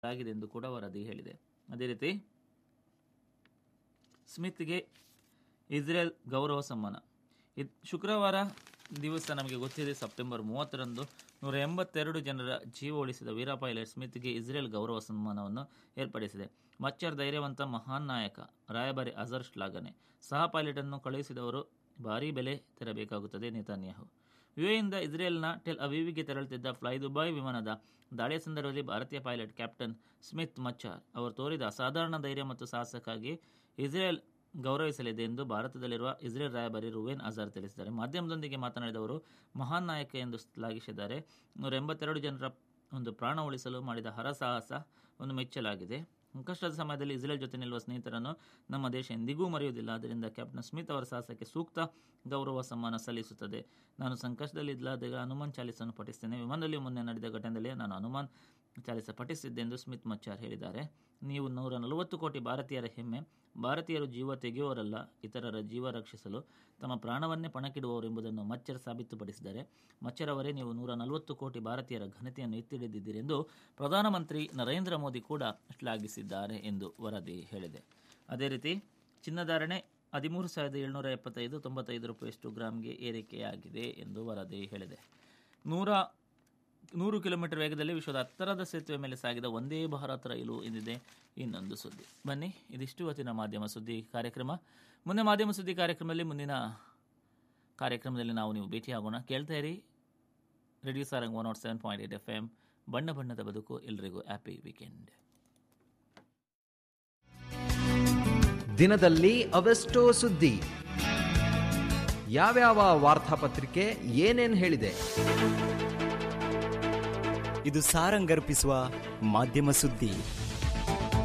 ಆಗಿದೆ ಎಂದು ಕೂಡ ವರದಿ ಹೇಳಿದೆ ಅದೇ ರೀತಿ ಸ್ಮಿತ್ಗೆ ಇಸ್ರೇಲ್ ಗೌರವ ಸಮ್ಮಾನ ಇದ್ ಶುಕ್ರವಾರ ದಿವಸ ನಮಗೆ ಗೊತ್ತಿದೆ ಸೆಪ್ಟೆಂಬರ್ ಮೂವತ್ತರಂದು ನೂರ ಎಂಬತ್ತೆರಡು ಜನರ ಜೀವ ಉಳಿಸಿದ ವೀರ ಪೈಲಟ್ ಸ್ಮಿತ್ಗೆ ಇಸ್ರೇಲ್ ಗೌರವ ಸನ್ಮಾನವನ್ನು ಏರ್ಪಡಿಸಿದೆ ಮಚ್ಚರ್ ಧೈರ್ಯವಂತ ಮಹಾನ್ ನಾಯಕ ರಾಯಭಾರಿ ಅಜರ್ ಶ್ಲಾಘನೆ ಸಹ ಪೈಲಟನ್ನು ಕಳುಹಿಸಿದವರು ಭಾರೀ ಬೆಲೆ ತೆರಬೇಕಾಗುತ್ತದೆ ನೇತಾನ್ಯಾಹು ಯುಎಯಿಂದ ಇಸ್ರೇಲ್ನ ಟೆಲ್ ಅವೀವಿಗೆ ತೆರಳುತ್ತಿದ್ದ ಫ್ಲೈ ದುಬಾಯ್ ವಿಮಾನದ ದಾಳಿಯ ಸಂದರ್ಭದಲ್ಲಿ ಭಾರತೀಯ ಪೈಲಟ್ ಕ್ಯಾಪ್ಟನ್ ಸ್ಮಿತ್ ಮಚ್ಚಾರ್ ಅವರು ತೋರಿದ ಅಸಾಧಾರಣ ಧೈರ್ಯ ಮತ್ತು ಸಾಹಸಕ್ಕಾಗಿ ಇಸ್ರೇಲ್ ಗೌರವಿಸಲಿದೆ ಎಂದು ಭಾರತದಲ್ಲಿರುವ ಇಸ್ರೇಲ್ ರಾಯಭಾರಿ ರುವೇನ್ ಅಜಾರ್ ತಿಳಿಸಿದ್ದಾರೆ ಮಾಧ್ಯಮದೊಂದಿಗೆ ಮಾತನಾಡಿದವರು ಮಹಾನ್ ನಾಯಕ ಎಂದು ಶ್ಲಾಘಿಸಿದ್ದಾರೆ ನೂರ ಎಂಬತ್ತೆರಡು ಜನರ ಒಂದು ಪ್ರಾಣ ಉಳಿಸಲು ಮಾಡಿದ ಹರಸಾಹಸ ಒಂದು ಮೆಚ್ಚಲಾಗಿದೆ ಸಂಕಷ್ಟದ ಸಮಯದಲ್ಲಿ ಇಸ್ರೇಲ್ ಜೊತೆ ನಿಲ್ಲುವ ಸ್ನೇಹಿತರನ್ನು ನಮ್ಮ ದೇಶ ಎಂದಿಗೂ ಮರೆಯುವುದಿಲ್ಲ ಆದ್ದರಿಂದ ಕ್ಯಾಪ್ಟನ್ ಸ್ಮಿತ್ ಅವರ ಸಾಹಸಕ್ಕೆ ಸೂಕ್ತ ಗೌರವ ಸಮ್ಮಾನ ಸಲ್ಲಿಸುತ್ತದೆ ನಾನು ಸಂಕಷ್ಟದಲ್ಲಿದ್ದಾಗ ಹನುಮಾನ್ ಚಾಲಿಸನ್ನು ಪಠಿಸ್ತೇನೆ ವಿಮಾನದಲ್ಲಿ ಮೊನ್ನೆ ನಡೆದ ಘಟನೆಯಲ್ಲಿ ನಾನು ಹನುಮಾನ್ ಚಾಲಿಸ ಪಠಿಸಿದ್ದೆ ಎಂದು ಸ್ಮಿತ್ ಮಚ್ಚಾರ್ ಹೇಳಿದ್ದಾರೆ ನೀವು ನೂರ ನಲವತ್ತು ಕೋಟಿ ಭಾರತೀಯರ ಹೆಮ್ಮೆ ಭಾರತೀಯರು ಜೀವ ತೆಗೆಯುವವರಲ್ಲ ಇತರರ ಜೀವ ರಕ್ಷಿಸಲು ತಮ್ಮ ಪ್ರಾಣವನ್ನೇ ಪಣಕ್ಕಿಡುವವರು ಎಂಬುದನ್ನು ಮಚ್ಚರ್ ಸಾಬೀತುಪಡಿಸಿದ್ದಾರೆ ಮಚ್ಚರ್ ಅವರೇ ನೀವು ನೂರ ನಲವತ್ತು ಕೋಟಿ ಭಾರತೀಯರ ಘನತೆಯನ್ನು ಎತ್ತಿಡಿದಿದ್ದೀರಿ ಎಂದು ಪ್ರಧಾನಮಂತ್ರಿ ನರೇಂದ್ರ ಮೋದಿ ಕೂಡ ಶ್ಲಾಘಿಸಿದ್ದಾರೆ ಎಂದು ವರದಿ ಹೇಳಿದೆ ಅದೇ ರೀತಿ ಚಿನ್ನಧಾರಣೆ ಹದಿಮೂರು ಸಾವಿರದ ಏಳ್ನೂರ ಎಪ್ಪತ್ತೈದು ತೊಂಬತ್ತೈದು ರೂಪಾಯಿಯಷ್ಟು ಗ್ರಾಮ್ಗೆ ಏರಿಕೆಯಾಗಿದೆ ಎಂದು ವರದಿ ಹೇಳಿದೆ ನೂರ ನೂರು ಕಿಲೋಮೀಟರ್ ವೇಗದಲ್ಲಿ ವಿಶ್ವದ ಹತ್ತರದ ಸೇತುವೆ ಮೇಲೆ ಸಾಗಿದ ಒಂದೇ ಭಾರತ್ ರೈಲು ಎಂದಿದೆ ಇನ್ನೊಂದು ಸುದ್ದಿ ಬನ್ನಿ ಇದಿಷ್ಟು ಇವತ್ತಿನ ಮಾಧ್ಯಮ ಸುದ್ದಿ ಕಾರ್ಯಕ್ರಮ ಮುಂದೆ ಮಾಧ್ಯಮ ಸುದ್ದಿ ಕಾರ್ಯಕ್ರಮದಲ್ಲಿ ಮುಂದಿನ ಕಾರ್ಯಕ್ರಮದಲ್ಲಿ ನಾವು ನೀವು ಭೇಟಿಯಾಗೋಣ ಕೇಳ್ತಾ ಇರಿ radio Sarang one nought seven point eight F M ಬಣ್ಣ ಬಣ್ಣದ ಬದುಕು ಎಲ್ರಿಗೂ ಹ್ಯಾಪಿ ವೀಕೆಂಡ್ ದಿನದಲ್ಲಿ ಅವೆಷ್ಟೋ ಸುದ್ದಿ ಯಾವ್ಯಾವ ವಾರ್ತಾಪತ್ರಿಕೆ ಏನೇನ್ ಹೇಳಿದೆ ಇದು ಸಾರಂಗರ್ಪಿಸುವ ಮಾಧ್ಯಮ ಸುದ್ದಿ